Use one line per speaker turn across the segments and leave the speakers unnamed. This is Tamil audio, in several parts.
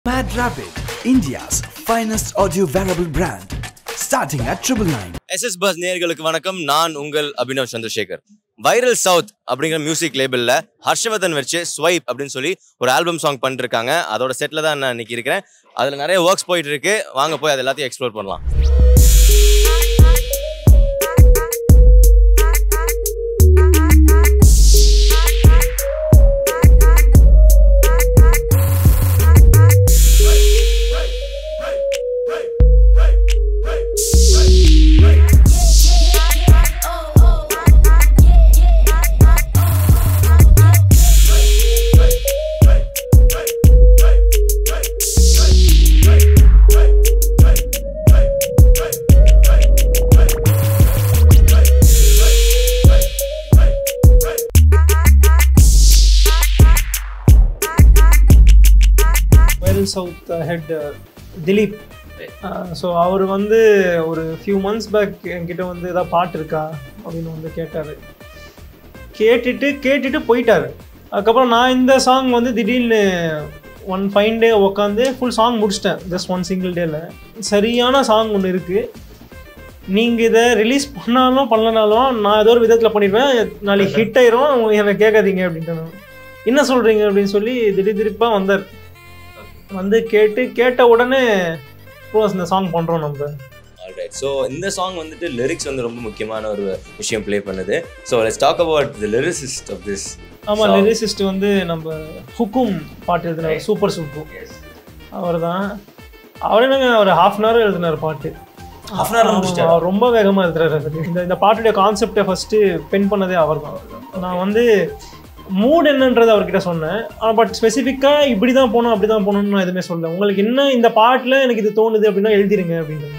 Mad Rabbit, India's finest audio wearable brand, starting at triple nine.
SS buzz நேயர்களுக்கு வணக்கம் நான் உங்கள் அபினவ் சந்திரசேகர் வைரல் சவுத் அப்படிங்கிற மியூசிக் லேபிளில் ஹர்ஷவர்தன் வச்சு ஸ்வைப் அப்படின்னு சொல்லி ஒரு ஆல்பம் சாங் பண்ணிருக்காங்க அதோட செட்டில் தான் நான் இன்னைக்கு இருக்கிறேன் அதில் நிறைய ஒர்க்ஸ் போயிட்டு இருக்கு வாங்க போய் அது எல்லாத்தையும் எக்ஸ்ப்ளோர் பண்ணலாம்
Viral South head Dileep so அவர் வந்து ஒரு ஃபியூ மந்த்ஸ் பேக் என்கிட்ட வந்து ஏதாவது பாட்டு இருக்கா அப்படின்னு வந்து கேட்டார் கேட்டுட்டு கேட்டுட்டு போயிட்டாரு அதுக்கப்புறம் நான் இந்த சாங் வந்து திடீர்னு ஒன் ஃபைன் டே உட்காந்து ஃபுல் சாங் முடிச்சிட்டேன் ஜஸ்ட் ஒன் சிங்கிள் டேல சரியான சாங் ஒன்று இருக்குது நீங்கள் இதை ரிலீஸ் பண்ணாலும் பண்ணலனாலும் நான் ஏதோ ஒரு விதத்தில் பண்ணிடுவேன் நாளைக்கு ஹிட் ஆயிரும் எனக்கு கேட்காதீங்க அப்படின்ட்டு நான். என்ன சொல்கிறீங்க அப்படின்னு சொல்லி திடீர் திடீர்ப்பாக வந்தார் வந்து கேட்டு கேட்ட உடனே ப்ரோஸ் இந்த சாங் பண்ணுறோம் நம்ம
ஆல்ரைட் ஸோ இந்த சாங் வந்துட்டு லிரிக்ஸ் வந்து ரொம்ப முக்கியமான ஒரு விஷயம் ப்ளே பண்ணுது so let's talk about the lyricist of this
ஆமாம்
Song.
லிரிசிஸ்ட் வந்து நம்ம ஹுக்கும் பாட்டு எழுதினார் சூப்பர் சுப்பு அவர் தான் அவர் என்னங்க ஒரு ஹாஃப் அன் ஹவர் எழுதினார் பாட்டு
Half an hour ல முடிச்சிட்டாரா?
அவர் ரொம்ப வேகமாக எழுதுறாரு அவரு. இந்த இந்த பாட்டுடைய கான்செப்டை ஃபஸ்ட்டு பென் பண்ணதே அவர் தான் நான் வந்து மூட் என்னன்றது அவர்கிட்ட சொன்னேன் ஆனால் பட் ஸ்பெசிஃபிக்காக இப்படி தான் போகணும் அப்படி தான் போகணும்னு நான் எதுவுமே சொல்லல உங்களுக்கு என்ன இந்த பாட்டில் எனக்கு இது தோணுது அப்படின்னா எழுதிருங்க அப்படின்றது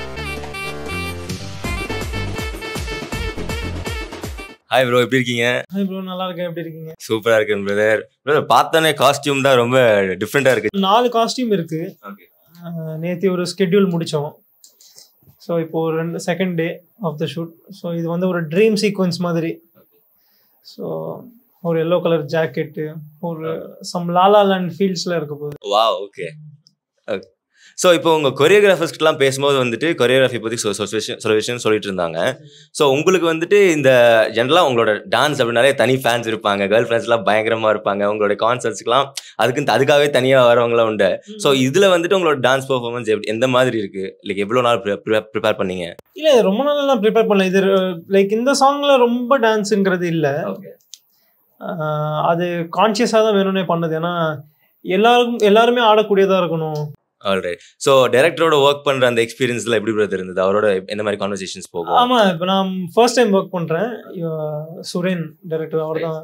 ஹாய் ப்ரோ எப்படி இருக்கீங்க
ஹாய் ப்ரோ நல்லா இருக்கேன் எப்படி இருக்கீங்க
சூப்பராக இருக்கேன் பிரதர் பிரதர் பார்த்தோன்னே காஸ்டியூம் தான் ரொம்ப டிஃப்ரெண்ட்டாக இருக்கு
நாலு காஸ்டியூம் இருக்கு
Okay.
நேற்று ஒரு ஸ்கெட்யூல் முடித்தோம் ஸோ இப்போ ஒரு ரெண்டு second day of the shoot so இது வந்து ஒரு ட்ரீம் சீக்வன்ஸ் மாதிரி ஸோ ஒரு எல்லோ கலர் ஜாக்கெட்டு ஒரு சம் லாலா லேண்ட் ஃபீல்ட்ஸில் இருக்க போகுது
வா ஓகே ஸோ இப்போ உங்கள் கொரியோகிராஃபர்ஸ்க்கெலாம் பேசும்போது வந்துட்டு கொரியோகிராஃபி பற்றி சொ- சொ- விஷயம் சில விஷயம் சொல்லிட்டு இருந்தாங்க ஸோ உங்களுக்கு வந்துட்டு இந்த ஜென்ரலாக உங்களோட டான்ஸ் அப்படின்னாலே தனி ஃபேன்ஸ் இருப்பாங்க கேர்ள் ஃப்ரெண்ட்ஸ்லாம் பயங்கரமாக இருப்பாங்க உங்களோட கான்சர்ட்ஸ்க்குலாம் அதுக்கு அதுக்காகவே தனியாக வரவங்களாம் உண்டு ஸோ இதில் வந்துட்டு உங்களோட டான்ஸ் பெர்ஃபார்மன்ஸ் எப்படி எந்த மாதிரி இருக்கு லைக் எவ்வளோ நாள் ப்ரிப்பேர் பண்ணீங்க
இல்லை ரொம்ப நாளெல்லாம் ப்ரிப்பேர் பண்ணல இது லைக் இந்த சாங்கில் ரொம்ப டான்ஸுங்கிறது இல்லை அது கான்ஷியஸாக தான் வேணும்னே பண்ணது ஏன்னா எல்லாருக்கும் எல்லாருமே ஆடக்கூடியதாக இருக்கணும்
ஆல்ரைட் ஸோ டேரக்டரோட ஒர்க் பண்ணுற அந்த எக்ஸ்பீரியன்ஸ்ல எப்படி பிரதர் இருந்தது அவரோட எந்த மாதிரி கான்வர்சேஷன்ஸ் போகும்
ஆமா இப்போ நான் ஃபர்ஸ்ட் டைம் ஒர்க் பண்றேன் இவ- சுரேன் டைரக்டர் அவர் தான்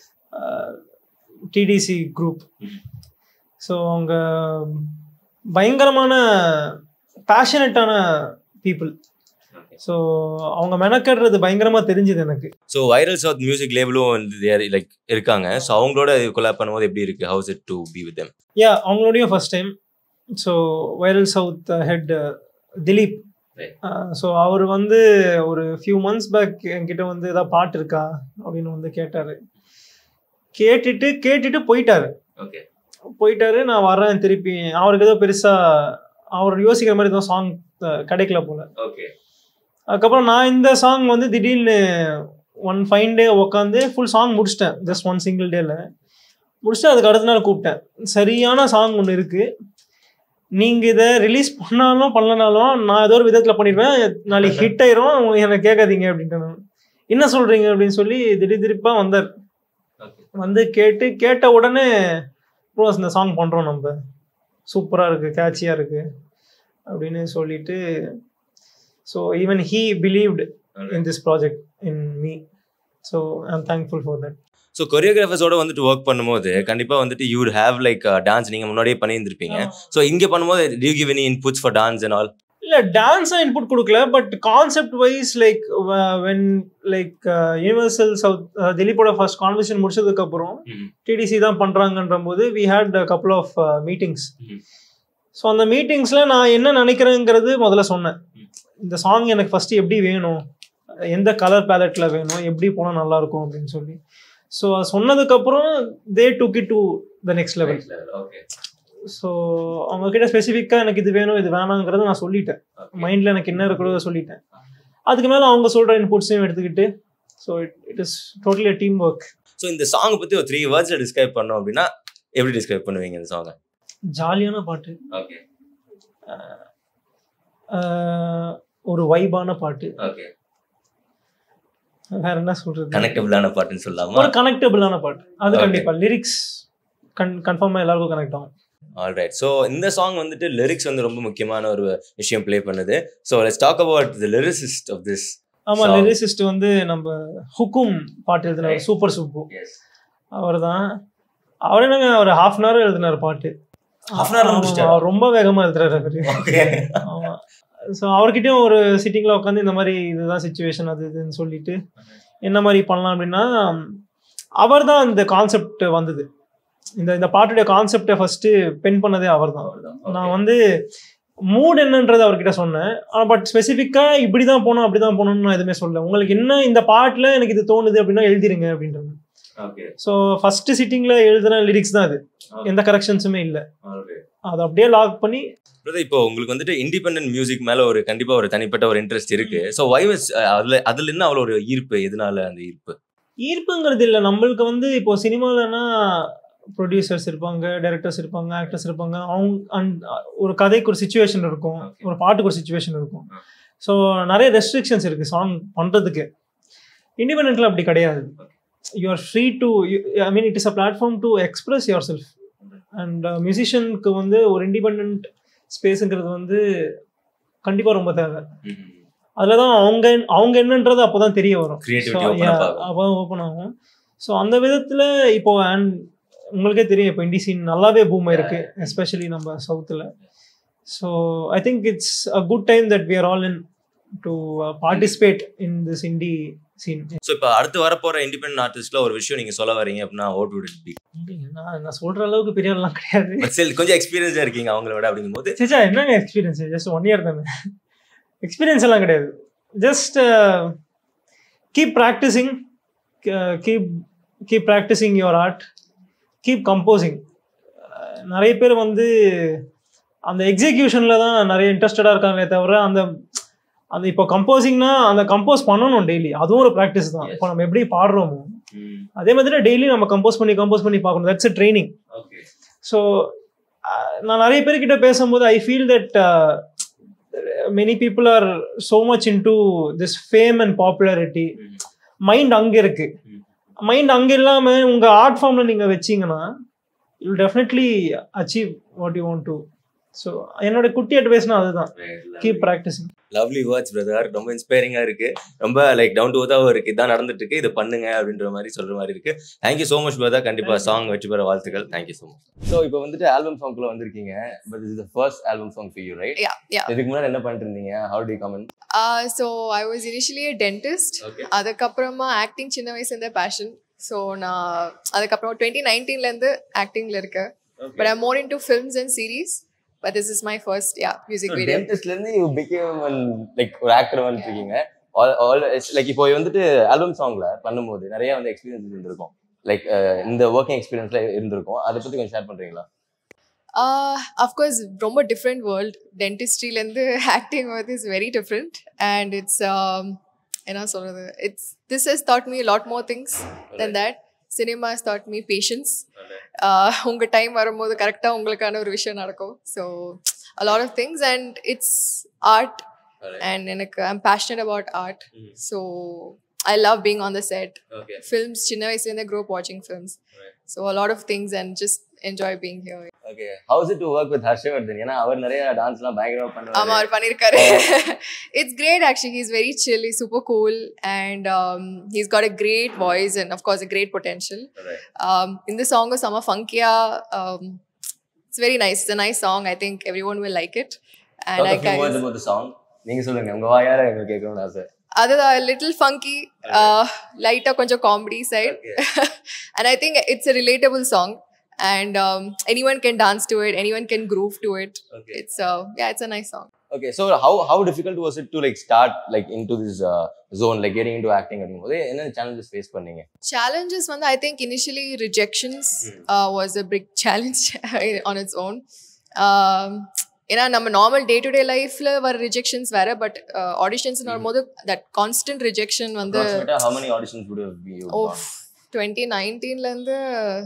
டிடிசி குரூப் ஸோ அவங்க பயங்கரமான பேஷனட்டான பீப்புள் ஸோ அவங்க மெனக்கடுறது பயங்கரமா தெரிஞ்சுது எனக்கு
ஸோ வைரல் சவுத் மியூசிக் லேபிளும் வந்து லைக் இருக்காங்க ஸோ அவங்களோட கொலாப் பண்ணும்போது எப்படி இருக்கு how's it to be with them
yeah அவங்களோடய first time so Viral South head Dileep
Right.
So அவர் வந்து ஒரு ஃபியூ மந்த்ஸ் பேக் என்கிட்ட வந்து ஏதாவது பாட்டு இருக்கா அப்படின்னு வந்து கேட்டார் கேட்டுட்டு கேட்டுட்டு போயிட்டாரு
ஓகே
போயிட்டாரு நான் வரேன் திருப்பி அவருக்கு ஏதோ பெருசாக அவர் யோசிக்கிற மாதிரி ஏதோ சாங் கிடைக்கல போல
ஓகே
அதுக்கப்புறம் நான் இந்த சாங் வந்து திடீர்னு ஒன் ஃபைன் டே உட்காந்து ஃபுல் சாங் முடிச்சிட்டேன் ஜஸ்ட் ஒன் சிங்கிள் டேல முடிச்சுட்டு அதுக்கு அடுத்த நாள் கூப்பிட்டேன் சரியான சாங் ஒன்று இருக்குது நீங்கள் இதை ரிலீஸ் பண்ணாலும் பண்ணலனாலும் நான் ஏதோ ஒரு விதத்தில் பண்ணிடுவேன் நாளைக்கு ஹிட் ஆயிரும் எனக்கு கேட்காதீங்க அப்படின்ட்டு நான். என்ன சொல்கிறீங்க அப்படின்னு சொல்லி திடீர் திடீர்ப்பாக வந்தார் வந்து கேட்டு கேட்ட உடனே ப்ரோஸ் இந்த சாங் பண்ணுறோம் நம்ம சூப்பராக இருக்குது கேட்சியாக இருக்குது அப்படின்னு சொல்லிட்டு so even he believed in this project in me so I am thankful for that
so கொரியோகிராஃபர்ஸோட வந்துட்டு ஒர்க் பண்ணும்போது கண்டிப்பாக வந்துட்டு யூ ஹேவ் லைக் டான்ஸ் நீங்கள் முன்னாடியே பண்ணியிருந்திருப்பீங்க ஸோ இங்கே பண்ணும்போது do you give any inputs for dance and all
இல்லை டான்ஸாக இன்புட் கொடுக்கல but concept wise like when like universal south திலீப்போட ஃபர்ஸ்ட் கான்வர்சேஷன் முடிச்சதுக்கப்புறம் டிடிசி தான் பண்ணுறாங்கன்ற போது we had couple of meetings
Mhm.
So அந்த மீட்டிங்ஸில் நான் என்ன நினைக்கிறேங்கிறது முதல்ல சொன்னேன் இந்த சாங் எனக்கு ஃபஸ்ட்டு எப்படி வேணும் எந்த கலர் பேலட்டில் வேணும் எப்படி போனால் நல்லாயிருக்கும் அப்படின்னு சொல்லி ஸோ அது சொன்னதுக்கப்புறம் they took it to the next level
okay
so அவங்க கிட்ட ஸ்பெசிஃபிக்காக எனக்கு இது வேணும் இது வேணாங்கிறத நான் சொல்லிட்டேன் மைண்டில் எனக்கு என்ன இருக்கிறதோ சொல்லிட்டேன் அதுக்கு மேலே அவங்க சொல்கிற இன்புட்ஸையும் எடுத்துக்கிட்டு so it it is totally team work
so இந்த சாங் பத்தி ஒரு த்ரீ வேர்ட்ஸ்ல டிஸ்கிரைப் பண்ணோம் அப்படின்னா எப்படி டிஸ்கிரைப் பண்ணுவீங்க இந்த சாங்கை
ஜாலியான பாட்டு
ஓகே
ஆஹ் ஒரு வைபான பாட்டு
ஓகே
வேற என்ன சொல்றது
கனெக்டபிளான பாட்டுன்னு சொல்லலாமா
ஒரு கனெக்டபிளான பாட்டு அது
Okay.
கண்டிப்பா லிரிக்ஸ் கன் கன்ஃபார்மா எல்லாருக்கும் கனெக்ட் ஆகும்
ஆல்ரைட் ஸோ இந்த சாங் வந்துட்டு லிரிக்ஸ் வந்து ரொம்ப முக்கியமான ஒரு விஷயம் ப்ளே பண்ணுது so let's talk about the lyricist of this
ஆமா
Song.
லிரிசிஸ்ட் வந்து நம்ம ஹுக்கும் பாட்டு எழுதினார்
Right.
சூப்பர் சுப்பு அவர் தான் அவர் என்னங்க ஒரு ஹாஃப் அன் ஹவர் எழுதினார் பாட்டு
Half an hour ல
ஆமா,
முடிச்சிட்டாரா?
அவர் ரொம்ப வேகமா எழுதுறாரு அவரு
ஓகே
ஆமா ஸோ அவர்கிட்டயும் ஒரு சிட்டிங்ல உட்காந்து இந்த மாதிரி இதுதான் சுச்சுவேஷன் அது இதுன்னு சொல்லிட்டு என்ன மாதிரி பண்ணலாம் அப்படின்னா அவர் தான் இந்த கான்செப்ட் வந்தது இந்த இந்த பாட்டுடைய கான்செப்டை ஃபர்ஸ்ட் பென் பண்ணதே அவர் தான் நான் வந்து மூட் என்னன்றது அவர்கிட்ட சொன்னேன் ஆனால் பட் ஸ்பெசிஃபிக்காக இப்படி தான் போகணும் அப்படி தான் போகணும்னு நான் எதுவுமே சொல்லல உங்களுக்கு என்ன இந்த பாட்டில் எனக்கு இது தோணுது அப்படின்னா எழுதிருங்க அப்படின்றது
ஓகே
ஸோ ஃபர்ஸ்ட் சிட்டிங்கில் எழுதுன லிரிக்ஸ் தான் அது எந்த கரெக்ஷன்ஸுமே இல்லை அதை அப்படியே லாக் பண்ணி
பிரதர் இப்போ உங்களுக்கு வந்துட்டு இண்டிபெண்டன்ட் மியூசிக் மேல ஒரு கண்டிப்பா ஒரு தனிப்பட்ட ஒரு இன்ட்ரெஸ்ட் இருக்கு ஸோ வை அதுல அதுல என்ன அவ்வளோ ஒரு ஈர்ப்பு எதனால அந்த ஈர்ப்பு
ஈர்ப்புங்கிறது இல்லை நம்மளுக்கு வந்து இப்போ சினிமாலனா ப்ரொடியூசர்ஸ் இருப்பாங்க டைரக்டர்ஸ் இருப்பாங்க ஆக்டர்ஸ் இருப்பாங்க அவங்க அண்ட் ஒரு கதைக்கு ஒரு சுச்சுவேஷன் இருக்கும்
Okay.
ஒரு பாட்டுக்கு ஒரு சுச்சுவேஷன் இருக்கும்
Okay.
ஸோ நிறைய ரெஸ்ட்ரிக்ஷன்ஸ் இருக்கு சாங் பண்றதுக்கு இண்டிபெண்ட்ல அப்படி கிடையாது you are free to I mean it is a platform to express yourself and மியூசிஷியனுக்கு வந்து ஒரு இண்டிபெண்ட் ஸ்பேஸுங்கிறது வந்து கண்டிப்பாக ரொம்ப தேவை அதில் தான் அவங்க அவங்க என்னன்றது அப்போ தான் தெரிய வரும்
Creativity open up ஆகும்.
அப்போ ஓப்பன் ஆகும் ஸோ அந்த விதத்தில் இப்போ அண்ட் உங்களுக்கே தெரியும் இப்போ இண்டி சீன் நல்லாவே பூம் ஆயிருக்கு எஸ்பெஷலி நம்ம சவுத்தில் so I think it's a good time that we are all in to participate in this indie scene
so இப்போ அடுத்து வரப்போற இண்டிபெண்டன்ட் ஆர்டிஸ்ட்ல ஒரு விஷயம் நீங்க சொல்ல வரீங்க அப்படின்னா ஓட் would it be
நான் நான் சொல்கிற அளவுக்கு பெரிய ஆள்லாம் கிடையாது
பட் ஸ்டில் கொஞ்சம் எக்ஸ்பீரியன்ஸா இருக்கீங்க அவங்கள விட அப்படிங்கும்போது
சேச்சா என்னங்க எக்ஸ்பீரியன்ஸ் ஜஸ்ட் ஒன் இயர் தானே எக்ஸ்பீரியன்ஸ் எல்லாம் கிடையாது just keep practicing keep keep practicing your art keep composing நிறைய பேர் வந்து அந்த எக்ஸிக்யூஷனில் தான் நிறைய இன்ட்ரெஸ்டடாக இருக்காங்களே தவிர அந்த அந்த இப்போ கம்போசிங்னா அந்த கம்போஸ் பண்ணணும் டெய்லி அதுவும் ஒரு ப்ராக்டிஸ் தான் இப்போ நம்ம எப்படி பாடுறோமோ அதே மாதிரி டெய்லி நம்ம கம்போஸ் பண்ணி கம்போஸ் பண்ணி பார்க்கணும் that's a training
okay
so நான் நிறைய பேர்கிட்ட பேசும்போது I feel that many people are so much into this fame and popularity mind அங்கே இருக்கு
ம்.
மைண்ட் அங்கே இல்லாமல் உங்கள் ஆர்ட் ஃபார்மில் நீங்கள் வச்சீங்கன்னா you definitely achieve what you want to so என்னோட குட்டி அட்வைஸ்னா அதுதான் keep practicing
lovely words brother ரொம்ப இன்ஸ்பைரிங்கா இருக்கு ரொம்ப லைக் டவுன் டு தான் இருக்கு இதான் நடந்துட்டு இருக்கு இது பண்ணுங்க அப்படின்ற மாதிரி சொல்ற மாதிரி இருக்கு தேங்க்யூ சோ மச் பிரதர் கண்டிப்பா சாங் வெற்றி பெற வாழ்த்துக்கள் தேங்க்யூ சோ மச் ஸோ இப்போ வந்துட்டு ஆல்பம் சாங்க்குள்ள வந்திருக்கீங்க but is the first album song for you right
Yeah, yeah.
இதுக்கு முன்னாடி என்ன பண்ணிட்டு இருந்தீங்க how to comment
Uh, so I was initially a dentist.
Okay
அதுக்கப்புறமா ஆக்டிங் சின்ன வயசுலேருந்தே பேஷன் ஸோ நான் அதுக்கப்புறம் டுவெண்ட்டி நைன்டீன்லேருந்து ஆக்டிங்கில் இருக்கேன் but I more into films and series but this is my first yeah music video
டென்டிஸ்ட்ல இருந்து யூ பிகேம் லைக் ஒரு ஆக்டர் வந்துட்டு இருக்கீங்க ஆல் லைக் இப்போ வந்துட்டு ஆல்பம் சாங்ல பண்ணும்போது நிறைய வந்து எக்ஸ்பீரியன்ஸ் இருந்திருக்கும் லைக் இந்த ஒர்க்கிங் எக்ஸ்பீரியன்ஸ்ல இருந்திருக்கும் அதை பத்தி கொஞ்சம் ஷேர் பண்றீங்களா
அஃப்கோர்ஸ் ரொம்ப டிஃப்ரெண்ட் வேர்ல்ட் டென்டிஸ்ட்ரிலேருந்து ஆக்டிங் வந்து is very different and it's என்ன சொல்கிறது it's this has taught me lot more things than that cinema has taught me patience உங்கள் டைம் வரும்போது கரெக்டாக உங்களுக்கான ஒரு விஷயம் நடக்கும் so a lot of things and it's art and எனக்கு I'm passionate about art
Mhm.
so I love being on the set
okay
films சின்ன வயசுலேருந்து grew up watching films
Right.
so a lot of things and just enjoy being here
okay how's it to work with Harshavardhan ஏன்னா அவர் நிறைய டான்ஸ்லாம் பயங்கரமா
ஆமா
பண்ணுவாரு
அவர் பண்ணிருக்காரு it's great actually he's very chill is super cool and he's got a great voice and of course a great potential இந்த சாங்கும் செம்ம ஃபங்கியா it's very nice it's a nice song I think every one will like it and I can
about the song நீங்க சொல்லுங்க உங்க வாயார எங்களுக்கு கேட்கணும்னு ஆசை
அதுதான் லிட்டில் ஃபங்கி லைட்டாக கொஞ்சம் comedy side and I think it's a relatable song and um, anyone can dance to it anyone can groove to it
Okay.
it's uh, yeah it's a nice song
Okay, so how how difficult was it to like start like into this uh, zone, like getting into acting அப்படிங்கும்போது என்ன challenges face பண்ணீங்க?
challenges one i think initially rejections uh, was a big challenge on its own um, ஏன்னா நம்ம நார்மல் டே டு டே லைஃப்ல வர ரிஜெக்ஷன்ஸ் வேற பட் ஆடிஷன்ஸ் வரும்போது தட் கான்ஸ்டன்ட் ரிஜெக்ஷன் வந்து
Approximately how many auditions would you have been?
Oh twenty நைன்டீன்லேருந்து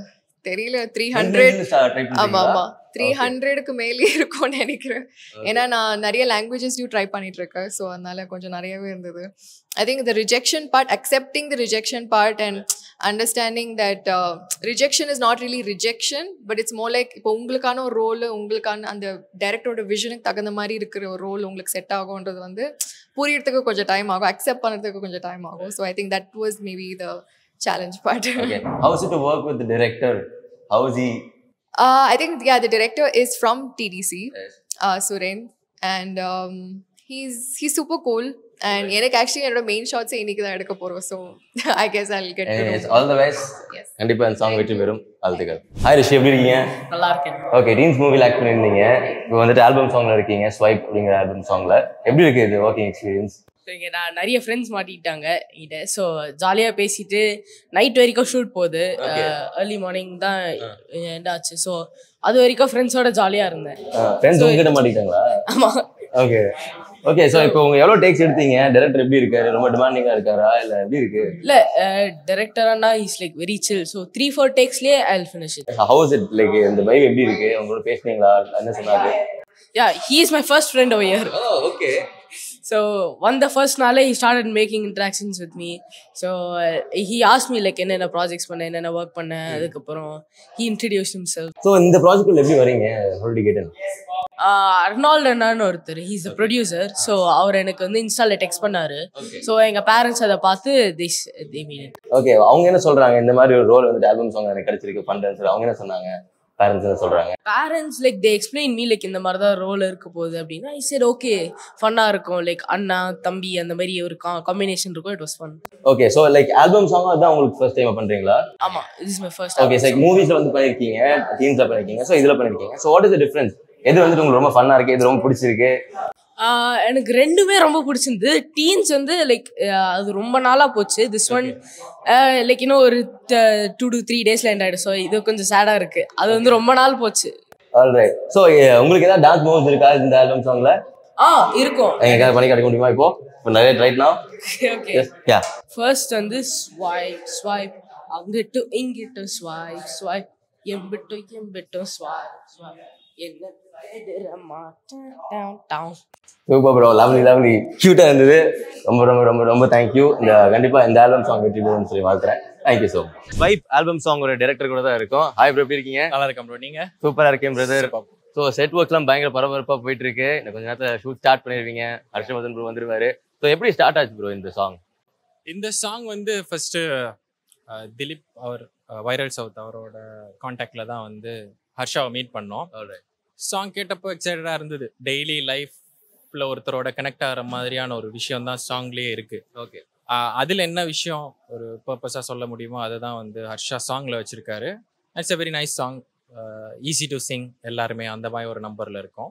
தெரியல த்ரீ ஹண்ட்ரட் ஆமா ஆமா த்ரீ ஹண்ட்ரடுக்கு மேலே இருக்கும்னு நினைக்கிறேன் ஏன்னா நான் நிறைய லாங்குவேஜஸ்லையும் ட்ரை பண்ணிட்டு இருக்கேன் ஸோ அதனால கொஞ்சம் நிறையவே இருந்தது I think the rejection part accepting the rejection part and understanding that rejection is not really rejection but it's more like இப்போ உங்களுக்கான ஒரு ரோல் உங்களுக்கான அந்த டேரக்டரோட விஷனுக்கு தகுந்த மாதிரி இருக்கிற ஒரு ரோல் உங்களுக்கு செட் ஆகும்ன்றது வந்து புரியறதுக்கு கொஞ்சம் டைம் ஆகும் அக்செப்ட் பண்ணுறதுக்கு கொஞ்சம் டைம் ஆகும் so I think that was maybe the challenge part
Okay, how is it to work with the director? How is he?
Uh, I think yeah, the director is from TDC,
Yes.
uh, Suren, and um, he's he's super cool. And எனக்கு ஆக்சுவலி என்னோட மெயின் ஷாட்ஸே இன்னைக்கு தான் எடுக்க போறோம் so I guess I get
Anyways, all the best.
Yes.
கண்டிப்பா இந்த சாங் வெற்றி பெறும் வாழ்த்துக்கள் ஹாய் ரிஷி எப்படி இருக்கீங்க
நல்லா இருக்கேன்
ஓகே டீன்ஸ் மூவில ஆக்ட் பண்ணியிருந்தீங்க இப்போ வந்துட்டு ஆல்பம் சாங்ல இருக்கீங்க ஸ்வைப் அப்படிங்கிற ஆல்பம் சாங்ல எப்படி இருக்கு இது ஒர்க்கிங் எக்ஸ்பீரியன்ஸ்
So, இங்க நான் நிறைய ஃப்ரெண்ட்ஸ் மாட்டிக்கிட்டாங்க என்கிட்ட ஸோ ஜாலியாக பேசிட்டு நைட் வரைக்கும் ஷூட் போகுது ஏர்லி மார்னிங் தான் எண்ட் ஆச்சு ஸோ அது வரைக்கும் ஃப்ரெண்ட்ஸோட ஜாலியாக இருந்தேன்
ஃப்ரெண்ட்ஸ் உங்ககிட்ட மாட்டிக்கிட்டாங்களா
ஆமாம்
ஓகே ஓகே ஸோ இப்போ உங்க எவ்வளோ டேக்ஸ் எடுத்தீங்க டேரக்டர் எப்படி இருக்காரு ரொம்ப டிமாண்டிங்கா இருக்காரா இல்ல எப்படி இருக்கு
இல்லை டேரக்டரானா is like very chill so three four டேக்ஸ்லேயே I finish it
how's it like இந்த வைவ் எப்படி இருக்கு உங்களோட பேசுனீங்களா என்ன சொன்னாரு
yeah he is my first friend oh year
okay
so வந்த ஃபர்ஸ்ட் நாளே he started making interactions with me so he ஆஸ் மீ லைக் என்னென்ன ப்ராஜெக்ட்ஸ் பண்ணேன் என்னென்ன ஒர்க் பண்ணேன் அதுக்கப்புறம் ஹி இன்ட்ரடியூஸ் himself
ஸோ இந்த ப்ராஜெக்ட்ல எப்படி வரீங்க ஆல்ரெடி கேட்டேன்
அர்னால்ட் அண்ணான்னு ஒருத்தர் ஹீஸ் அ ப்ரொடியூசர் ஸோ அவர் எனக்கு வந்து இன்ஸ்டால டெக்ஸ்ட் பண்ணாரு ஸோ எங்க பேரண்ட்ஸ் அதை பார்த்து திஸ் தே மீன்
ஓகே அவங்க என்ன சொல்றாங்க இந்த மாதிரி ஒரு ரோல் வந்துட்டு ஆல்பம் சாங் எனக்கு கிடைச்சிருக்கு பண்றேன்னு சொல்லி அவங்க என்ன சொன்னாங்க பேரண்ட்ஸ் என்ன சொல்றாங்க
parents like they explain me like இந்த மாதிரி தான் ரோல் இருக்க போகுது அப்படின்னா ஐ சரி ஓகே ஃபன்னாக இருக்கும் லைக் அண்ணா தம்பி அந்த மாதிரி ஒரு காம்பினேஷன் இருக்கும் it was fun
okay so like album song தான் உங்களுக்கு ஃபர்ஸ்ட் டைம் பண்றீங்களா
ஆமாம் this is my first
okay like மூவிஸ்ல வந்து பண்ணிருக்கீங்க டீம்ஸ்ல பண்ணிருக்கீங்க ஸோ இதுல பண்ணிருக்கீங்க ஸோ வாட் இஸ் டிஃபரன்ஸ் எது வந்துட்டு உங்களுக்கு ரொம்ப ஃபன்னா இருக்கு எது ரொம்ப பிடிச்சிருக்கு
ஆஹ் எனக்கு ரெண்டுமே ரொம்ப பிடிச்சிருந்து டீன்ஸ் வந்து லைக் அது ரொம்ப நாளாக போச்சு திஸ் ஒன் லைக் இன்னும் ஒரு டூ டு த்ரீ டேஸ்ல எண்ட் ஆயிடும் ஸோ இது கொஞ்சம் சேடாக இருக்கு அது வந்து ரொம்ப நாள் போச்சு
ஆல்ரைட் ஸோ உங்களுக்கு ஏதாவது டான்ஸ் மூவ்ஸ் இருக்கா இந்த ஆல்பம் சாங்ல
ஆ இருக்கும்
எங்க பண்ணி கிடைக்க முடியுமா இப்போ இப்போ நிறைய right now
okay
yeah
first வந்து ஸ்வைப் ஸ்வைப் அங்கிட்டு இங்கிட்டு ஸ்வைப் ஸ்வைப் எம்பிட்டு எம்பிட்டு ஸ்வைப் ஸ்வைப் என்ன தேடிற மாட்டேன் down, down.
Super bro lovely lovely க்யூட்டா இருந்தது ரொம்ப ரொம்ப ரொம்ப ரொம்ப தேங்க்யூ இந்த கண்டிப்பா இந்த ஆல்பம் சாங் வெற்றி பெறும்னு சொல்லி வாழ்த்துறேன் thank you so vibe album song ஒரு டேரக்டர் கூட தான் இருக்கும் ஹாய் ப்ரோ எப்படி இருக்கீங்க
நல்லா இருக்கேன் ப்ரோ நீங்க
சூப்பரா இருக்கேன் பிரதர் ஸோ செட் ஒர்க்ஸ்லாம் பயங்கர பரபரப்பா போயிட்டு இருக்கு இன்னும் கொஞ்ச நேரத்தில் ஷூட் ஸ்டார்ட் பண்ணிருவீங்க ஹர்ஷவர்தன் ப்ரோ வந்துருவாரு ஸோ எப்படி ஸ்டார்ட் ஆச்சு ப்ரோ இந்த சாங்
இந்த சாங் வந்து ஃபர்ஸ்ட் திலீப் அவர் வைரல் சவுத் அவரோட காண்டாக்ட்ல தான் வந்து ஹர்ஷாவை மீட் பண்ணோம் சாங் கேட்டப்போ எக்ஸைட்டடா இருந்தது டெய்லி லைஃப்ல ஒருத்தரோட கனெக்ட் ஆகிற மாதிரியான ஒரு விஷயம் தான் சாங்லயே இருக்கு
ஓகே
அதுல என்ன விஷயம் ஒரு பர்பஸா சொல்ல முடியுமோ அதை தான் வந்து ஹர்ஷா சாங்ல வச்சிருக்காரு it's a very nice song easy to sing எல்லாருமே அந்த மாதிரி ஒரு நம்பர்ல இருக்கும்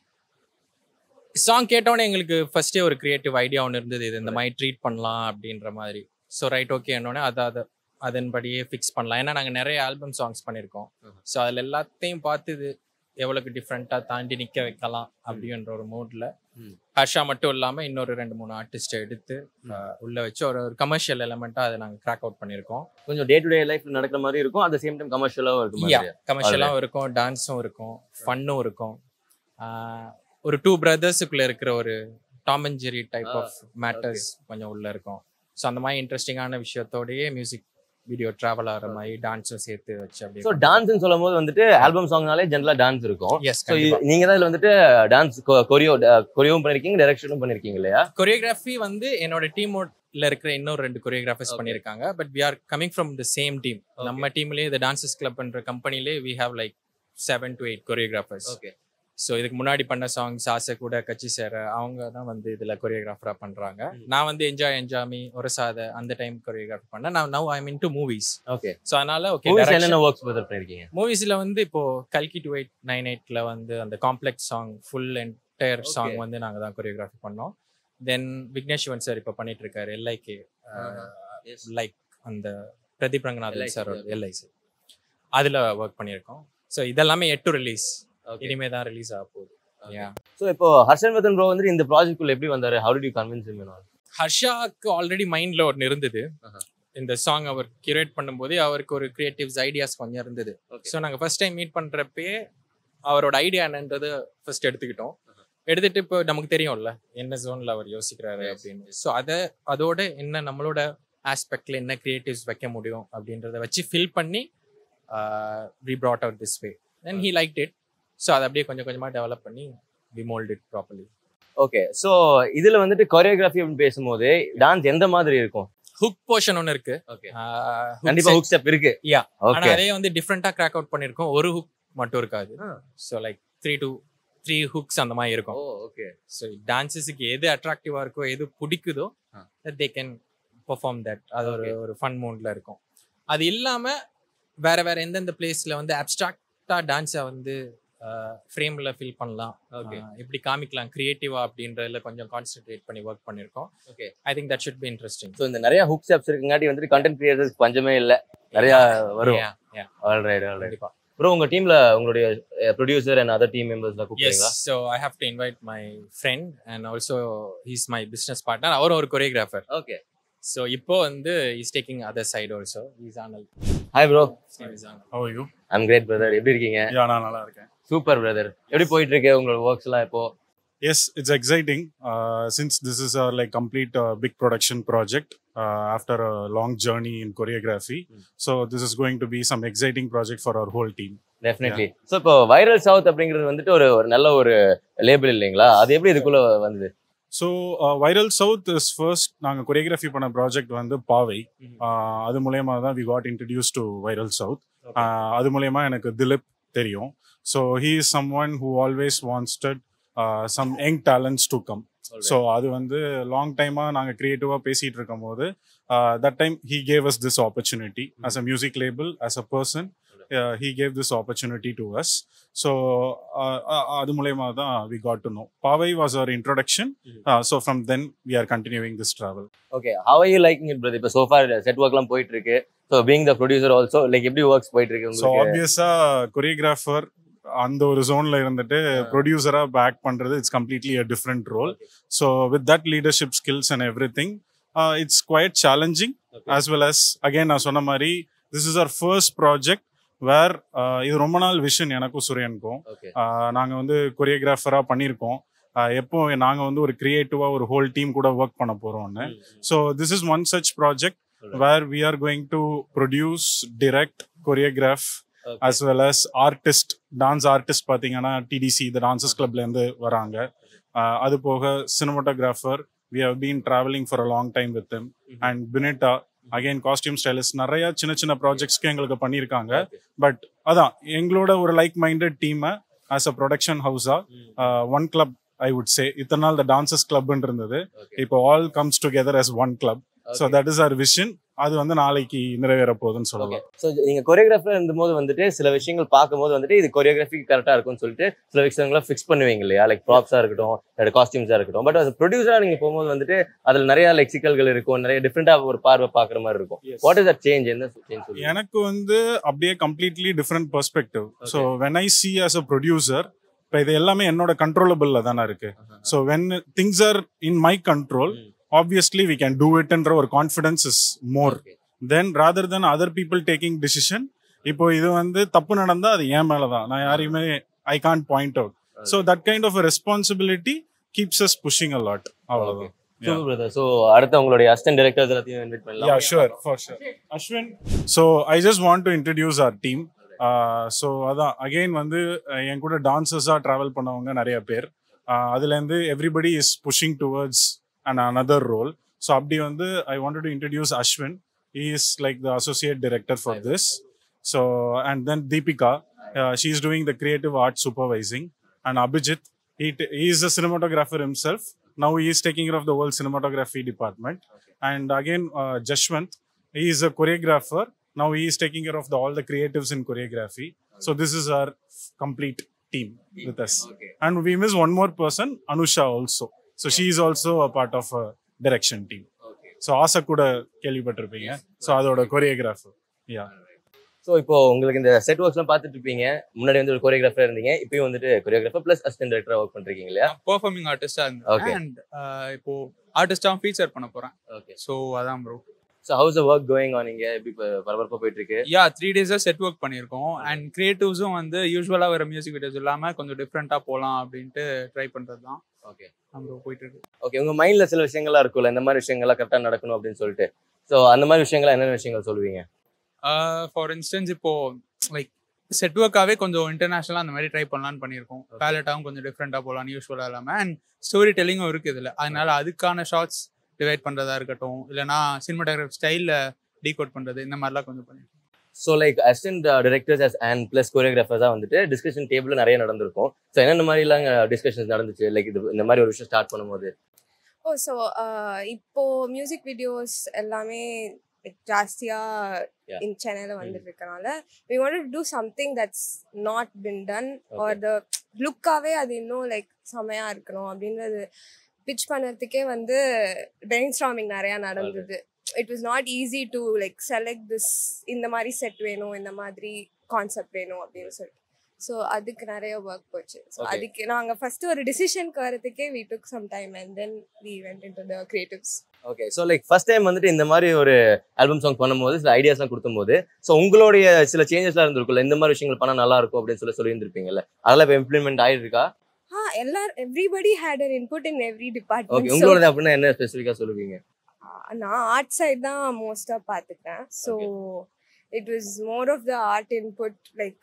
சாங் கேட்டோன்னே எங்களுக்கு ஃபர்ஸ்டே ஒரு கிரியேட்டிவ் ஐடியா ஒன்று இருந்தது இது இந்த மாதிரி ட்ரீட் பண்ணலாம் அப்படின்ற மாதிரி ஸோ ரைட் ஓகே என்னோடனே அதை அதை அதன்படியே ஃபிக்ஸ் பண்ணலாம் ஏன்னா நாங்கள் நிறைய ஆல்பம் சாங்ஸ் பண்ணியிருக்கோம் ஸோ அதில் எல்லாத்தையும் பார்த்து இது எவ்வளோக்கு டிஃப்ரெண்ட்டாக தாண்டி நிற்க வைக்கலாம் அப்படின்ற ஒரு மூடில்
ம்.
ஹர்ஷா மட்டும் இல்லாமல் இன்னொரு ரெண்டு மூணு ஆர்டிஸ்ட்டை எடுத்து அஹ், உள்ள வச்சு ஒரு ஒரு கமர்ஷியல் எலமெண்ட்டாக அதை நாங்கள் கிராக் அவுட் பண்ணியிருக்கோம்
கொஞ்சம் டே டு டே லைஃப் நடக்கிற மாதிரி இருக்கும் அட் சேம் டைம் கமர்ஷியலாகவும் இருக்கும்
யா கமர்ஷியலாகவும் இருக்கும் டான்ஸும் இருக்கும் ஃபன்னும் இருக்கும் ஆஹ் ஒரு டூ பிரதர்ஸுக்குள்ள இருக்கிற ஒரு Tom and Jerry type of matters கொஞ்சம் உள்ள இருக்கும் ஸோ அந்த மாதிரி இன்ட்ரெஸ்டிங்கான விஷயத்தோடயே மியூசிக் வீடியோ ட்ராவல் ஆகிற மாதிரி டான்ஸும் சேர்த்து வச்சு
ஸோ
அப்படியே
டான்ஸ்னு சொல்லும் போது வந்துட்டு ஆல்பம் சாங்னாலே ஜென்ரலா டான்ஸ் இருக்கும்
எஸ்
ஸோ நீங்க தான் இதுல வந்துட்டு டான்ஸ் கொரியோ கொரியோவும் பண்ணிருக்கீங்க டைரக்ஷனும் பண்ணிருக்கீங்க இல்லையா
கொரியோகிராஃபி வந்து என்னோட டீமோட்ல இருக்கிற இன்னொரு ரெண்டு கொரியோகிராஃபர்ஸ் பண்ணியிருக்காங்க but we are coming from the same team நம்ம டீம்லேயே இந்த டான்சஸ் கிளப்ன்ற கம்பெனிலே we have like seven to eight choreographers
okay
so இதுக்கு முன்னாடி பண்ண சாங்ஸ் ஆசை கூட கட்சி சேர அவங்க தான் வந்து இதில் கொரியோகிராஃபராக பண்ணுறாங்க நான் வந்து என்ஜாய் என்ஜாமி ஒரு சாத அந்த டைம் கொரியோகிராஃபி பண்ணேன் நான் now I mean to movies
okay
so அதனால ஓகே
மூவிஸ் என்னென்ன ஒர்க்ஸ் பத்தி பண்ணிருக்கீங்க
மூவிஸ்ல வந்து இப்போ கல்கி டூ எயிட் நைன் எயிட்ல வந்து அந்த complex song full entire song
Okay.
வந்து நாங்க தான் கொரியோகிராஃபி பண்ணோம் தென் விக்னேஷ் சிவன் சார் இப்போ பண்ணிட்டு இருக்காரு எல்ஐகே லைக் அந்த Pradeep Ranganathan
LIK,
sir
okay.
LIC அதுல ஒர்க் பண்ணியிருக்கோம் ஸோ இதெல்லாமே எட்டு ரிலீஸ்
Okay.
இனிமே தான் ரிலீஸ் ஆக போகுது Yeah.
ஸோ இப்போ ஹர்ஷன் வர்தன் ப்ரோ வந்து இந்த ப்ராஜெக்ட் குள்ள எப்படி வந்தாரு ஹவு டு கன்வின்ஸ் ஹிம்
ஹர்ஷாக்கு ஆல்ரெடி மைண்ட்ல ஒன்று இருந்தது
Uh-huh.
இந்த சாங் அவர் கியூரேட் பண்ணும்போது அவருக்கு ஒரு கிரியேட்டிவ்ஸ் ஐடியாஸ் கொஞ்சம் இருந்தது
Okay.
ஸோ நாங்கள் ஃபர்ஸ்ட் டைம் மீட் பண்ணுறப்பே அவரோட ஐடியா என்னன்றது ஃபர்ஸ்ட் எடுத்துக்கிட்டோம் எடுத்துட்டு இப்போ நமக்கு தெரியும்ல என்ன ஜோன்ல அவர் யோசிக்கிறாரு
Yes,
அப்படின்னு ஸோ அதை அதோட என்ன நம்மளோட ஆஸ்பெக்ட்ல என்ன கிரியேட்டிவ்ஸ் வைக்க முடியும் அப்படின்றத வச்சு ஃபில் பண்ணி we brought out this way then he like it so அதை அப்படியே கொஞ்சம் கொஞ்சமாக டெவலப் பண்ணி we mould it properly
okay so இதுல வந்துட்டு கொரியோகிராஃபி அப்படின்னு பேசும்போது டான்ஸ் எந்த மாதிரி இருக்கும்
ஹுக் போர்ஷன் ஒன்று இருக்கு
ஓகே
ஆஹ் hook
கண்டிப்பா
set-
ஹுக் ஸ்டெப் இருக்கு
Yeah. ஆனா
ஓகே
அதே வந்து டிஃப்ரெண்டா கிராக் அவுட் பண்ணிருக்கோம் ஒரு ஹுக் மட்டும் இருக்காது
ஆ.
So like three two three hooks அந்த மாதிரி இருக்கும்
ஓகே
ஸோ டான்சஸுக்கு எது அட்ராக்டிவா இருக்கோ எது பிடிக்குதோ
ஆ.
தே கேன் பெர்ஃபார்ம் தட் அது ஒரு ஒரு ஃபன் மூட்ல இருக்கும் அது இல்லாம வேற வேற எந்தெந்த பிளேஸ்ல வந்து அப்டிராக்டா டான்ஸை வந்து ஃப்ரேம்ல ஃபில் பண்ணலாம்
ஓகே
ஆஹ் எப்படி காமிக்கலாம் கிரியேட்டிவா அப்படின்றதுல கொஞ்சம் கான்சென்ட்ரேட் பண்ணி ஒர்க் பண்ணிருக்கோம்
Okay.
I think that should be interesting
so இந்த நிறைய ஹுக் ஸ்டெப்ஸ் இருக்குங்காட்டி வந்துட்டு கண்டென்ட் கிரியேட்டர்ஸ் பஞ்சமே இல்ல நிறைய வரும் ஆல் ரைட் ஆல் ரைட்
கண்டிப்பா
ப்ரோ உங்க டீம்ல உங்களுடைய ப்ரொடியூசர் அண்ட் அதர் டீம் மெம்பர்ஸ்ல
Yes,
கூப்பிடுறீங்களா
so I have to invite my friend and also he's my business partner. அவரும் ஒரு choreographer.
ஓகே
So இப்போ வந்து he's taking other side also. He's Anil.
Hi bro
His name is Anil.
How are you?
I'm great brother எப்படி இருக்கீங்க
Yeah, நான் நல்லா இருக்கேன்.
சூப்பர் பிரதர் எப்படி போயிட்டு இருக்கு உங்களோட ஒர்க்ஸ் எல்லாம் இப்போ
Yes, it's exciting uh, since this is a like complete uh, big production project uh, after a long journey in choreography. So this is going to be some exciting project for our whole team.
Definitely so இப்போ வைரல் சவுத் அப்படிங்கிறது வந்துட்டு ஒரு ஒரு நல்ல ஒரு லேபிள் இல்லைங்களா அது எப்படி இதுக்குள்ள வந்தது
so Viral South is first நாங்கள் கொரியோகிராஃபி பண்ண ப்ராஜெக்ட் வந்து பாவை Uh, அது மூலயமா தான் we got introduce to Viral South அது மூலயமா எனக்கு திலீப் தெரியும் so he is someone who always wanted some young talents to come so அது வந்து லாங் டைமாக நாங்கள் க்ரியேட்டிவாக பேசிகிட்டு இருக்கும் போது that time he gave us this opportunity as a music label as a person he gave this opportunity to us so அது மூலயமா தான் we got to know Paavai was our introduction so from then we are continuing this travel
okay how you liking it brother இப்போ சோஃபார் செட் ஒர்க்லாம் போயிட்டு இருக்கு so being the producer also like எப்படி ஒர்க்ஸ் போயிட்டு இருக்கு
ஸோ
உங்களுக்கு
ஆப்வியஸா கொரியோகிராஃபர் அந்த ஒரு ஜோன்ல இருந்துட்டு ப்ரொடியூசரா பேக் பண்றது it's completely a different role so with that leadership skills and everything it's quite challenging as well as again நான் சொன்ன மாதிரி this is our first project where இது ரொம்ப நாள் விஷன் எனக்கும் சுரேனுக்கும்
ஓகே
ஆஹ் நாங்க வந்து கொரியோகிராஃபரா பண்ணியிருக்கோம் ஆஹ் எப்போ நாங்க வந்து ஒரு கிரியேட்டிவா ஒரு ஹோல் டீம் கூட ஒர்க் பண்ண போறோம்னு so this is one such project where we are going to produce direct choreograph as well as artist dance artist பார்த்தீங்கன்னா டிடிசி இந்த டான்சஸ் கிளப்ல இருந்து வராங்க ஆஹ் அது போக cinematographer we have been travelling for a long time with them and Binita again costume stylist நிறைய சின்ன சின்ன ப்ராஜெக்ட்ஸ்க்கு எங்களுக்கு பண்ணியிருக்காங்க பட் அதான் எங்களோட ஒரு லைக் மைண்டட் டீமை ஆஸ் அ ப்ரொடக்ஷன் ஹவுஸா one club I would say இத்தனை நாள் த டான்சஸ் கிளப்னு இருந்தது இப்போ all comes together as one club so that is our vision அது வந்து நாளைக்கு நிறைவேற போகுதுன்னு
ஓகே
சொல்லலாம்
ஸோ நீங்க கொரியோகிராஃபர் இருந்தபோது வந்துட்டு சில விஷயங்கள் பார்க்கும்போது வந்துட்டு இது கொரியோகிராஃபி கரெக்டா இருக்கும்னு சொல்லிட்டு சில விஷயங்களை ஃபிக்ஸ் பண்ணுவீங்க இல்லையா லைக் ப்ராப்ஸா இருக்கட்டும் இல்லை காஸ்டியூம்ஸா இருக்கட்டும் பட் அது ப்ரொடியூசரா நீங்க போகும்போது வந்துட்டு அதுல நிறைய லைக் சிக்கல்கள் இருக்கும் நிறைய டிஃப்ரெண்டா ஒரு பார்வை பார்க்குற மாதிரி இருக்கும் வாட் இஸ் அ சேஞ்ச் என்ன சேஞ்ச் சொல்லுங்க
எனக்கு வந்து அப்படியே completely different perspective so when I see as a producer இப்போ இது எல்லாமே என்னோட கண்ட்ரோலபிள்ல தானே இருக்கு so when things are in my control obviously we can do இட்ன்ற ஒரு confidence is more than rather than other people taking decision இப்போ இது வந்து தப்பு நடந்தா அது என் மேல தான் நான் யாரையுமே I can't point out so that kind of responsibility keeps us pushing a lot அவ்வளவுதான்
சூப்பர் பிரதர் ஸோ அடுத்து உங்களுடைய அசிஸ்டன்ட் டைரக்டர்ஸ் எல்லாத்தையும் இன்வைட் பண்ணலாம்
Yeah, sure, for sure. Ashwin. So I just want to introduce our team. So அதான் அகெயின் வந்து uh, என் கூட டான்சர்ஸாக ட்ராவல் பண்ணவங்க நிறைய பேர் Uh, அதுலேருந்து everybody is pushing towards and another role so அப்படி வந்து I wanted to introduce Ashwin he is like the associate director for this so and then deepika uh, she is doing the creative art supervising and Abhijit. He, t- he is a cinematographer himself. Now he is taking care of the whole cinematography department. And again, uh, Jashwant, he is a choreographer. Now he is taking care of the, all the creatives in choreography. So this is our complete team with us. And we miss one more person, Anusha also. So she is also a part of a direction team. So ஆசை கூட கேள்விப்பட்டிருப்பீங்க ஸோ அதோட கொரியோகிராஃபர் யா
ஸோ இப்போ உங்களுக்கு இந்த செட் ஒர்க்ஸ்லாம் பார்த்துட்டு இருப்பீங்க முன்னாடி வந்து ஒரு கொரியோகிராஃபர் இருந்தீங்க இப்பயும் வந்துட்டு கொரியோகிராஃபர் ப்ளஸ் அசிஸ்டன்ட் டைரக்டரா ஒர்க் பண்றீங்க இல்லையா
பெர்ஃபார்மிங் ஆர்டிஸ்டா
Okay.
இருந்தேன் அண்ட் இப்போ ஆர்டிஸ்டாவும் ஃபீச்சர் பண்ண போறேன்
ஓகே
ஸோ அதான் bro
so house work going on இங்க எப்படி இப்போ பரபரப்பா போயிட்டு இருக்கு
யா த்ரீ டேஸாக செட் ஒர்க் பண்ணியிருக்கோம் அண்ட் கிரியேட்டிவ்ஸும் வந்து யூஸ்வலாக வர மியூசிக் வீடியோஸ் இல்லாமல் கொஞ்சம் டிஃப்ரெண்ட்டாக போகலாம் அப்படின்ட்டு ட்ரை பண்ணுறது தான்
ஓகே
நம்ம போயிட்டு இருக்கு
ஓகே உங்க மைண்ட்ல சில விஷயங்கள்லாம் இருக்கும்ல இந்த மாதிரி விஷயங்கள்லாம் கரெக்டா நடக்கணும் அப்படின்னு சொல்லிட்டு ஸோ அந்த மாதிரி விஷயங்கள் என்னென்ன விஷயங்கள் சொல்லுவீங்க
ஃபார் இன்ஸ்டன்ஸ் இப்போ லைக் செட் ஒர்க்காகவே கொஞ்சம் இன்டர்நேஷனலாக அந்த மாதிரி ட்ரை பண்ணலான்னு பண்ணியிருக்கோம் பேலட்டாகவும் கொஞ்சம் டிஃப்ரெண்ட்டாக போகலாம் யூஸ்வலாக இல்லாமல் அண்ட் ஸ்டோரி டெல்லிங்கும் இருக்குது இதில் அதனால அதுக்கான ஷார்ட்ஸ் டிவைட் பண்ணுறதா இருக்கட்டும் இல்லைனா சினிமாட்டோகிராஃப் ஸ்டைலில் டீகோட் பண்ணுறது இந்த மாதிரிலாம் கொஞ்சம் பண்ணியிருக்கோம்
so like assistant directors and plus கொரியோகிராஃபர்ஸாக வந்துட்டு டிஸ்கஷன் டேபிள் நிறைய நடந்திருக்கும் ஸோ என்னென்ன மாதிரிலாம் டிஸ்கஷன்ஸ் நடந்துச்சு லைக் இது இந்த மாதிரி ஒரு விஷயம் ஸ்டார்ட் பண்ணும்போது
ஓ ஸோ இப்போ மியூசிக் வீடியோஸ் எல்லாமே ஜாஸ்தியாக
Yeah.
இன் சென்னையில் வந்துட்டு இருக்கனால we want to do something that's not been done or the லுக்காகவே அது இன்னும் லைக் செமையாக இருக்கணும் அப்படின்றது பிச் பண்ணுறதுக்கே வந்து பிரெயின் ஸ்ட்ராமிங் நிறையா நடந்தது it was not easy to like select this இந்த மாதிரி செட் வேணும் இந்த மாதிரி கான்செப்ட் வேணும் அப்படின்னு சொல்லிட்டு ஸோ அதுக்கு நிறைய ஒர்க் போச்சு ஸோ
Okay.
அதுக்கு நாங்கள் ஃபர்ஸ்ட் ஒரு டிசிஷனுக்கு வரதுக்கே we took some time and then we went in to the creatives
okay so like first time வந்துட்டு இந்த மாதிரி ஒரு ஆல்பம் சாங் பண்ணும்போது சில ஐடியாஸ்லாம் கொடுக்கும்போது ஸோ உங்களுடைய சில சேஞ்சஸ்லாம் இருந்திருக்குல்ல இந்த மாதிரி விஷயங்கள் பண்ணால் நல்லா இருக்கும் அப்படின்னு சொல்லி சொல்லியிருந்திருப்பீங்கல்ல அதெல்லாம் இப்போ இம்ப்ளிமெண்ட் ஆயிருக்கா
ஆ எல்லார் everybody had an input in every
okay
department
உங்களோட அப்படின்னா என்ன ஸ்பெசிஃபிக்காக சொல்லுவீங்க
நான் ஆர்ட் சைட் தான் மோஸ்ட்டாக பார்த்துட்டேன் so it was more of the art input like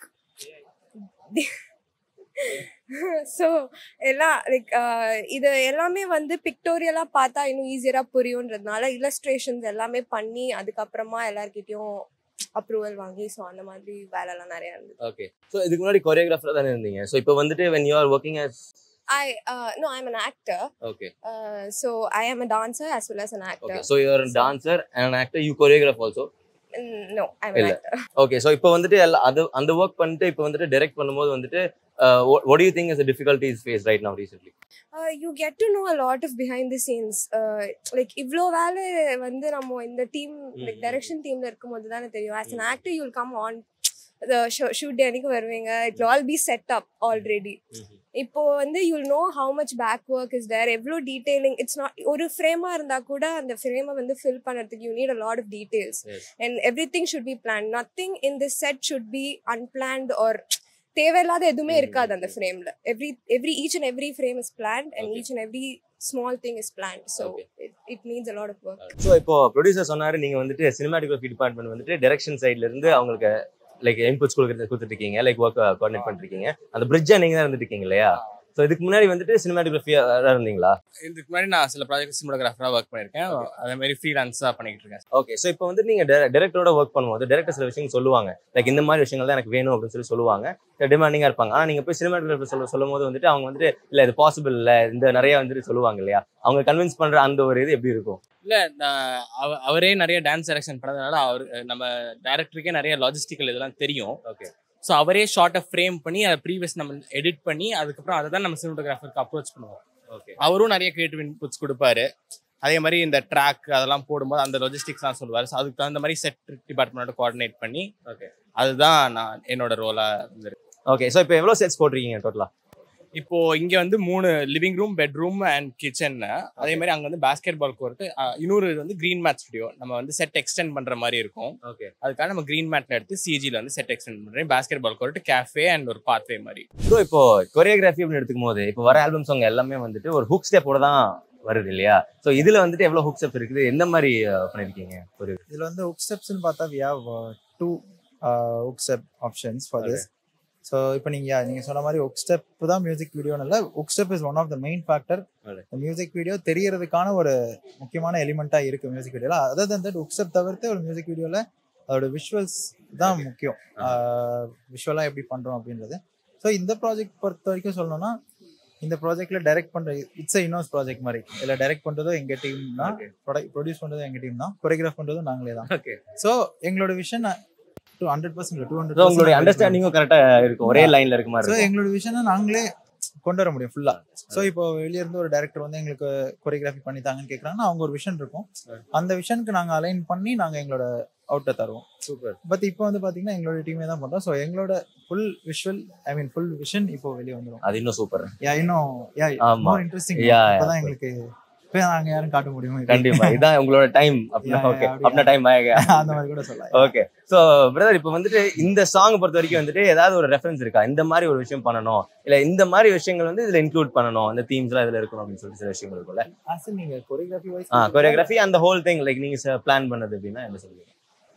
so எல்லாம் லைக் இது எல்லாமே வந்து பிக்டோரியலாக பார்த்தா இன்னும் ஈஸியராக புரியுன்றதுனால இல்லஸ்ட்ரேஷன்ஸ் எல்லாமே பண்ணி அதுக்கப்புறமா எல்லார்கிட்டயும் அப்ரூவல் வாங்கி ஸோ அந்த மாதிரி வேலைலாம் நிறையா இருந்தது
ஓகே ஸோ இதுக்கு முன்னாடி கொரியோகிராஃபர் தானே இருந்தீங்க ஸோ இப்போ வந்துட்டு when you are working as
I know I am an actor
okay
so I am a dancer as well as an
okay
actor
so you are dancer and actor you choreograph also
no I am
இல்ல.
actor
ஓகே ஸோ இப்போ வந்துட்டு எல்லா அது அந்த ஒர்க் பண்ணிட்டு இப்போ வந்துட்டு டைரக்ட் பண்ணும்போது வந்துட்டு what do you think is the difficulties faced right now recently
uh, you get to know a lot of behind the scenes uh, like இவ்வளோ வேலை வந்து நம்ம இந்த டீம் லைக் டைரக்ஷன் டீம்ல இருக்கும்போது தானே தெரியும் as an actor you will come on the shoot அன்னைக்கு வருவீங்க it all be set up already இப்போ வந்து you'll know how much back work is there எவ்வளோ டீடைலிங் இட்ஸ் நாட் ஒரு ஃப்ரேமா இருந்தா கூட அந்த ஃப்ரேமை வந்து ஃபில் பண்ணுறதுக்கு you need a lot of details
Yes.
And everything should be plan nothing in this set should be unplanned or தேவையில்லாத எதுவுமே இருக்காது அந்த ஃப்ரேம்ல every every each and every frame is planned and
Okay.
Each and every small thing is planned so
Okay.
It needs a lot of work
so இப்போ ப்ரொடியூசர் சொன்னாரு நீங்க வந்துட்டு சினிமாட்டோகிராஃபி டிபார்ட்மெண்ட் வந்துட்டு டைரக்ஷன் சைட்ல இருந்து அவங்களுக்கு லைக் இன்புட்ஸ் கொடுக்குறது கொடுத்துட்டு இருக்கீங்க லைக் ஒர்க் கோஆர்டினேட் பண்ணிட்டு இருக்கீங்க அந்த பிரிட்ஜா நீங்க தான் இருந்துட்டு இருக்கீங்க இல்லையா ஸோ இதுக்கு முன்னாடி வந்துட்டு சினிமாட்டோகிராஃபியா இருந்தீங்களா
இதுக்கு முன்னாடி நான் சில ப்ராஜெக்ட் சினிமோகிராஃபராக ஒர்க் பண்ணியிருக்கேன் அதே மாதிரி ஃப்ரீலான்ஸாக பண்ணிக்கிட்டு இருக்கேன்
ஓகே ஸோ இப்போ வந்து நீங்க டேரக்டரோட ஒர்க் பண்ணும்போது டேரக்டர் சில விஷயம் சொல்லுவாங்க லைக் இந்த மாதிரி விஷயங்கள் தான் எனக்கு வேணும் அப்படின்னு சொல்லி சொல்லுவாங்க டிமாண்டிங்கா இருப்பாங்க ஆனா நீங்க போய் சினிமாட்டோகிராஃபர் சொல்ல சொல்லும் போது வந்துட்டு அவங்க வந்துட்டு இல்ல இது பாசிபிள் இல்ல இந்த நிறைய வந்துட்டு சொல்லுவாங்க இல்லையா அவங்க கன்வின்ஸ் பண்ற அந்த ஒரு இது எப்படி இருக்கும்
இல்லை நான் அவ அவரே நிறைய டான்ஸ் செலெக்ஷன் பண்ணதுனால அவர் நம்ம டேரக்டருக்கே நிறைய லாஜிஸ்டிக்கல் இதெல்லாம் தெரியும்
ஓகே
ஸோ அவரே ஷார்ட்டை ஃப்ரேம் பண்ணி அதை ப்ரீவியஸ் நம்ம எடிட் பண்ணி அதுக்கப்புறம் அதை தான் நம்ம சினிமோகிராஃபருக்கு அப்ரோச் பண்ணுவோம்
ஓகே
அவரும் நிறைய கிரியேட்டிவ் இன்புட்ஸ் கொடுப்பாரு அதே மாதிரி இந்த ட்ராக் அதெல்லாம் போடும்போது அந்த லாஜிஸ்டிக்ஸ்லாம் சொல்லுவார் ஸோ அதுக்கு தகுந்த மாதிரி செட் டிபார்ட்மெண்ட்டோட கோஆர்டினேட் பண்ணி
Okay.
அதுதான் நான் என்னோட ரோலாக இருந்திருக்கு
ஓகே ஸோ இப்போ எவ்வளோ செட்ஸ் போட்டிருக்கீங்க டோட்டலா
இப்போ இங்க வந்து மூணு living room bedroom and kitchen அதே மாதிரி அங்க வந்து பாஸ்கெட் பால் கோர்ட் இன்னொரு இது வந்து கிரீன் மேட் ஸ்டுடியோ நம்ம வந்து செட் எக்ஸ்டெண்ட் பண்ற மாதிரி இருக்கும்
ஓகே
அதுக்காக நம்ம கிரீன் மேட்ல எடுத்து சிஜில வந்து செட் எக்ஸ்டெண்ட் பண்றேன் basketball court cafe and ஒரு பாத்வே மாதிரி
ஸோ இப்போ கொரியோகிராஃபி அப்படின்னு எடுத்துக்கும் போது இப்போ வர ஆல்பம் சாங் எல்லாமே வந்துட்டு ஒரு ஹுக் ஸ்டெப்போட தான் வருது இல்லையா ஸோ இதுல வந்துட்டு எவ்வளோ ஹுக் ஸ்டெப் இருக்குது எந்த மாதிரி அஹ், பண்ணிருக்கீங்க ஒரு
இதுல வந்து ஹுக் ஸ்டெப்ஸ்னு பார்த்தா we have to hook step options for this so இப்போ நீங்க நீங்க சொன்ன மாதிரி ஹுக் ஸ்டெப் தான் மியூசிக் வீடியோன்னு இல்லை hook step is one of the main factor
Alright.
Music video தெரியறதுக்கான ஒரு முக்கியமான எலிமெண்டா இருக்கு மியூசிக் வீடியோல other than that hook step தவிர்த்து ஒரு மியூசிக் வீடியோல அதோட விஷுவல்ஸ் தான் முக்கியம் விஷுவலா எப்படி பண்றோம் அப்படின்றது ஸோ இந்த ப்ராஜெக்ட் பொறுத்த வரைக்கும் சொல்லணும்னா இந்த ப்ராஜெக்ட்ல டைரக்ட் பண்ற இட்ஸ் இனோஸ் ப்ராஜெக்ட் மாதிரி இல்ல டைரக்ட் பண்றதும் எங்க டீம் தான் ப்ரொடியூஸ் பண்றதும் எங்க டீம் தான் கொரியோகிராஃப் பண்றதும் நாங்களே தான்
ஓகே
ஸோ எங்களோட vision two hundred percent two
so
hundred
உங்களுடைய அண்டர்ஸ்டாண்டிங்கும் கரெக்டா இருக்கும் ஒரே லைன்ல இருக்க மாதிரி
ஸோ
இருக்கும்
எங்களோட விஷனை நாங்களே கொண்டு வர முடியும் ஃபுல்லா ஸோ இப்போ வெளிய இருந்து ஒரு டேரக்டர் வந்து எங்களுக்கு கொரியோகிராஃபி பண்ணி தாங்கன்னு கேட்குறாங்கன்னா அவங்க ஒரு விஷன் இருக்கும் அந்த விஷனுக்கு நாங்கள் அலைன் பண்ணி நாங்கள் எங்களோட அவுட்டை தருவோம்
சூப்பர்
பட் இப்போ வந்து பார்த்தீங்கன்னா எங்களோட டீமே தான் பண்ணுறோம் ஸோ எங்களோட full visual I mean full vision இப்போ வெளியே வந்துடும்
அது இன்னும் சூப்பர்
யா இன்னும் யா
ஆமா.
More interesting
Yeah, yeah.
இப்போதான் எங்களுக்கு இப்போ நாங்கள் யாரும் காட்ட முடியும்
கண்டிப்பா இதான் உங்களோட டைம் அப்படின்னா
Yeah, yeah,
ஓகே
அப்படியா.
அப்படின்னா டைம் ஆக
அந்த மாதிரி கூட சொல்லலாம்
ஓகே ஸோ பிரதர் இப்போ வந்துட்டு இந்த சாங் பொறுத்த வரைக்கும் வந்துட்டு ஏதாவது ஒரு ரெஃபரன்ஸ் இருக்கா இந்த மாதிரி ஒரு விஷயம் பண்ணணும் இல்ல இந்த மாதிரி விஷயங்கள் வந்து இதுல இன்க்ளூட் பண்ணணும் அந்த தீம்ஸ்லாம் இதுல இருக்கணும் அப்படின்னு சொல்லிட்டு சில விஷயங்கள் இருக்கும்ல
ஆஸ் நீங்க கொரியோகிராஃபி வைஸ்
ஆ கொரியோகிராஃபி அந்த ஹோல் திங் லைக் நீங்க பிளான் பண்ணது அப்படின்னா என்ன சொல்லுவீங்க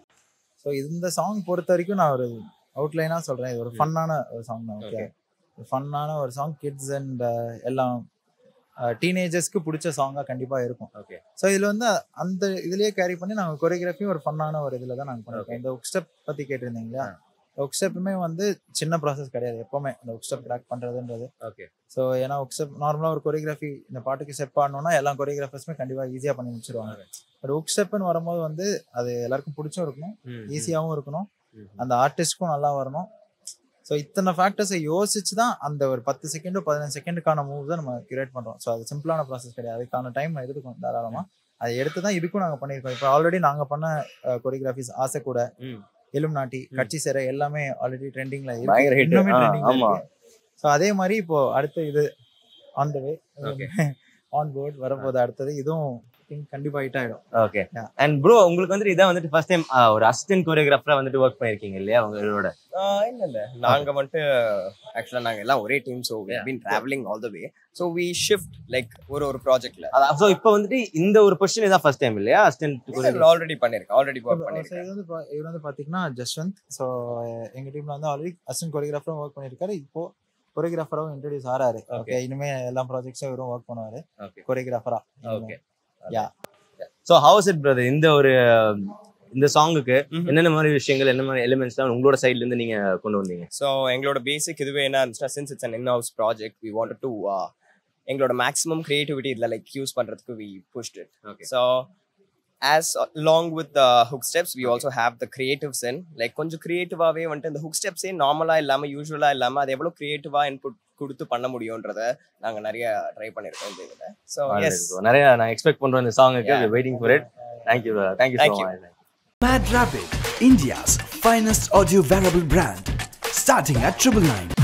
ஸோ இந்த சாங் பொறுத்த வரைக்கும் நான் ஒரு அவுட்லைனாக சொல்கிறேன் இது ஒரு ஃபன்னான ஒரு சாங் தான் ஓகே ஃபன்னான ஒரு சாங் கிட்ஸ் அண்ட் எல்லாம் டீனேஜர்ஸ்க்கு பிடிச்ச சாங்காக கண்டிப்பாக இருக்கும்
ஓகே
ஸோ இதில் வந்து அந்த இதுலேயே கேரி பண்ணி நாங்கள் கொரியோகிராஃபி ஒரு ஃபன்னான ஒரு இதில் தான் நாங்கள் பண்ணியிருக்கோம் இந்த ஒக் ஸ்டெப் பற்றி கேட்டிருந்தீங்க இல்லையா ஒக் ஸ்டெப்புமே வந்து சின்ன ப்ராசஸ் கிடையாது எப்போவுமே இந்த ஒக் ஸ்டெப் கிராக் பண்ணுறதுன்றது
ஓகே
ஸோ ஏன்னா ஒக் ஸ்டெப் நார்மலாக ஒரு கொரியோகிராஃபி இந்த பாட்டுக்கு ஸ்டெப் ஆடணும்னா எல்லா கொரியோகிராஃபர்ஸுமே கண்டிப்பாக ஈஸியாக பண்ணி முடிச்சிருவாங்க பட் ஒக் ஸ்டெப்னு வரும்போது வந்து அது எல்லாருக்கும் பிடிச்சும் இருக்கணும் ஈஸியாகவும் இருக்கணும் அந்த ஆர்டிஸ்ட்க்கும் நல்லா வரணும் ஸோ இத்தனை ஃபேக்டர்ஸை யோசிச்சு தான் அந்த ஒரு பத்து செகண்டோ பதினஞ்சு செகண்டுக்கான மூவ் தான் நம்ம கிரியேட் பண்ணுறோம் ஸோ அது சிம்பிளான ப்ராசஸ் கிடையாது அதுக்கான டைம் எடுத்துக்கும் தாராளமாக அதை எடுத்து தான் இதுக்கும் நாங்கள் பண்ணியிருக்கோம் இப்போ ஆல்ரெடி நாங்கள் பண்ண கொரியோகிராஃபிஸ் ஆசை கூட எலும் நாட்டி கட்சி சிறை எல்லாமே ஆல்ரெடி ட்ரெண்டிங்ல
பயங்கர hit.
இன்னுமே
ஆ,
ட்ரெண்டிங்ல
ஆமா.
ஸோ அதே மாதிரி இப்போ அடுத்த இது on the way
Okay.
On board வரப்போது அடுத்தது இதுவும் think கண்டிப்பா ஹிட் ஆயிடும்
ஓகே அண்ட் ப்ரோ உங்களுக்கு வந்துட்டு இதான் வந்துட்டு ஃபர்ஸ்ட் டைம் ஒரு அசிஸ்டன்ட் கொரியோகிராஃபரா வந்துட்டு ஒர்க் பண்ணிருக்கீங்க இல்லையா உங்களோட
ஆஹ் இல்ல இல்ல நாங்க வந்துட்டு ஆக்சுவலா நாங்க எல்லாம் ஒரே team so we been travelling all the way so we shift like ஒரு ஒரு ப்ராஜெக்ட்ல
ஸோ இப்போ வந்துட்டு இந்த ஒரு பொசிஷன் இதான் ஃபர்ஸ்ட் டைம் இல்லையா அசிஸ்டன்ட்
ஆல்ரெடி பண்ணிருக்கேன் ஆல்ரெடி ஒர்க்
So,
பண்ணிருக்கேன்
இது வந்து பா- இவர் வந்து பாத்தீங்கன்னா ஜஸ்வந்த் ஸோ எங்க டீம்ல வந்து ஆல்ரெடி அசிஸ்டன்ட் கொரியோகிராஃபரும் ஒர்க் பண்ணிருக்காரு இப்போ கொரியோகிராஃபராகவும் இன்ட்ரடியூஸ் ஆறாரு ஓகே இனிமே எல்லா ப்ராஜெக்ட்ஸும் இவரும் ஒர்க் பண்ணுவாரு
Okay.
கொரியோகிராஃபரா
okay
yeah
so how's it brother இந்த ஒரு இந்த சாங்குக்கு என்னென்ன மாதிரி விஷயங்கள் என்ன மாதிரி எலிமெண்ட்ஸ் தான் உங்களோட சைட்ல இருந்து நீங்க கொண்டு வந்தீங்க
ஸோ எங்களோட பேசிக் இதுவே என்ன இருந்துச்சுன்னா since it's an in house project we want to எங்களோட மேக்ஸிமம் கிரியேட்டிவிட்டி இதில் லைக் யூஸ் பண்ணுறதுக்கு we pushed it
Okay.
So as long with hook steps we also have the creatives in like கொஞ்சம் கிரியேட்டிவாகவே வந்துட்டு இந்த ஹுக் ஸ்டெப்ஸே நார்மலாக இல்லாமல் யூஸ்வலாக இல்லாமல் அது எவ்வளோ கிரியேட்டிவாக இன்புட் கொடுத்து பண்ண முடியுன்றத நாங்கள் நிறைய ட்ரை பண்ணியிருக்கோம் இந்த இதில் ஸோ எஸ்
நிறைய நான் எக்ஸ்பெக்ட் பண்றோம் இந்த சாங்குக்கு waiting for it thank you thank you
Thank
so
you.
Much
Mad Rapid, India's finest audio wearable brand, starting at triple nine.